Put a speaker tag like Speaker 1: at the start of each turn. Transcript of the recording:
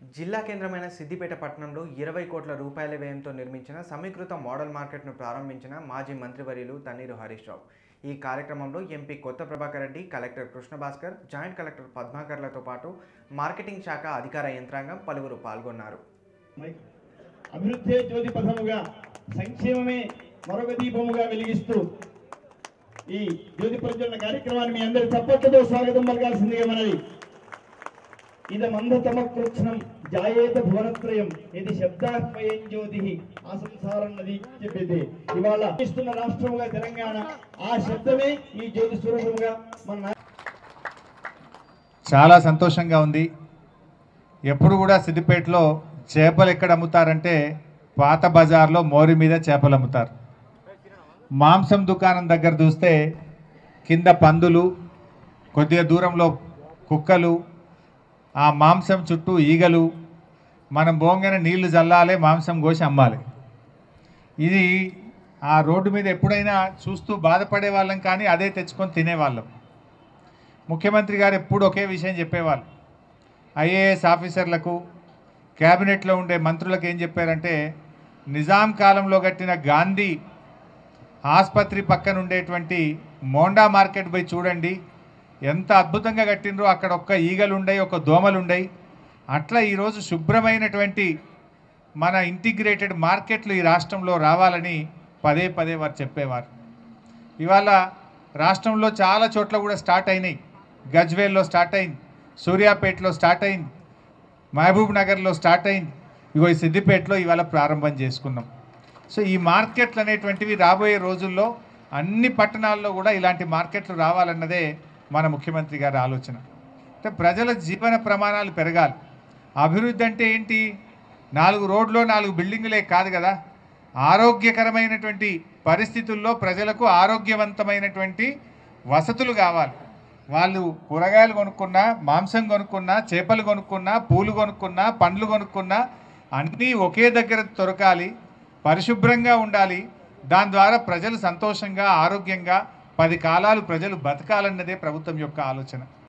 Speaker 1: జిల్లా కేంద్రమైన సిద్దిపేట పట్టణంలో ఇరవై కోట్ల రూపాయల వ్యయంతో నిర్మించిన సమీకృత మోడల్ మార్కెట్ను ప్రారంభించిన మాజీ మంత్రివర్యులు తన్నీరు హరీష్ రావు ఈ కార్యక్రమంలో MP Kotha Prabhakar Reddy collector Krishna Bhaskar joint collector పద్మాకర్లతో పాటు మార్కెటింగ్ శాఖ అధికార యంత్రాంగం పలువురు పాల్గొన్నారు
Speaker 2: అభివృద్ధే జ్యోతి పథముగా సంక్షేమమే మరొక దీపముగా వెలిగిస్తూ ఈ జ్యోతి ప్రజ్వలన కార్యక్రమాన్ని మీ అందరి తప్పట్లతో స్వాగతం పలకాల్సిందిగా మనది ఇదమంధతమ కృత్స్నం జాయేత భువనత్రయం ఇది శబ్దాహ్మయం జ్యోతి ఆ సంసారం నది చెప్పేది ఇవాళ ఇస్తున్న రాష్ట్రముగా తెలంగాణ ఆ శబ్దమే ఈ జ్యోతి స్వరూపముగా మన నా-
Speaker 3: చాలా సంతోషంగా ఉంది ఎప్పుడు కూడా సిద్దిపేటలో చేపలు ఎక్కడ అమ్ముతారంటే పాత బజార్లో మోరి మీద చేపలు అమ్ముతారు మాంసం దుకాణం దగ్గర చూస్తే కింద పందులు కొద్దిగా దూరంలో కుక్కలు ఆ మాంసం చుట్టూ ఈగలు మనం బోంగన నీళ్లు చల్లాలి మాంసం కోసి అమ్మాలి ఇది ఆ రోడ్డు మీద ఎప్పుడైనా చూస్తూ బాధపడే వాళ్ళం కానీ అదే తెచ్చుకొని తినేవాళ్ళం ముఖ్యమంత్రి గారు ఎప్పుడు ఒకే విషయం చెప్పేవాళ్ళు ఐఏఎస్ ఆఫీసర్లకు క్యాబినెట్లో ఉండే మంత్రులకు ఏం చెప్పారంటే నిజాం కాలంలో కట్టిన గాంధీ ఆసుపత్రి పక్కన ఉండేటువంటి మోండా మార్కెట్ పోయి చూడండి ఎంత అద్భుతంగా కట్టినరో అక్కడ ఒక్క ఈగలు ఉండయి ఒక దోమలు ఉండయి అట్లా ఈరోజు శుభ్రమైనటువంటి మన ఇంటిగ్రేటెడ్ మార్కెట్లు ఈ రాష్ట్రంలో రావాలని పదే పదే వారు చెప్పేవారు ఇవాళ రాష్ట్రంలో చాలా చోట్ల కూడా స్టార్ట్ అయినాయి గజ్వేల్లో స్టార్ట్ అయింది సూర్యాపేటలో స్టార్ట్ అయింది మహబూబ్ నగర్లో స్టార్ట్ అయింది ఇగో ఈ సిద్దిపేటలో ఇవాళ ప్రారంభం చేసుకున్నాం సో ఈ మార్కెట్లు అనేటువంటివి రాబోయే రోజుల్లో అన్ని పట్టణాల్లో కూడా ఇలాంటి మార్కెట్లు రావాలన్నదే మన ముఖ్యమంత్రి గారి ఆలోచన అంటే ప్రజల జీవన ప్రమాణాలు పెరగాలి అభివృద్ధి అంటే ఏంటి నాలుగు రోడ్లో నాలుగు బిల్డింగులే కాదు కదా ఆరోగ్యకరమైనటువంటి పరిస్థితుల్లో ప్రజలకు ఆరోగ్యవంతమైనటువంటి వసతులు కావాలి వాళ్ళు కూరగాయలు కొనుక్కున్నా మాంసం కొనుక్కున్నా చేపలు కొనుక్కున్నా పూలు కొనుక్కున్నా పండ్లు కొనుక్కున్నా అన్నీ ఒకే దగ్గర దొరకాలి పరిశుభ్రంగా ఉండాలి దాని ద్వారా ప్రజలు సంతోషంగా ఆరోగ్యంగా పది కాలాలు ప్రజలు బతకాలన్నదే ప్రభుత్వం యొక్క ఆలోచన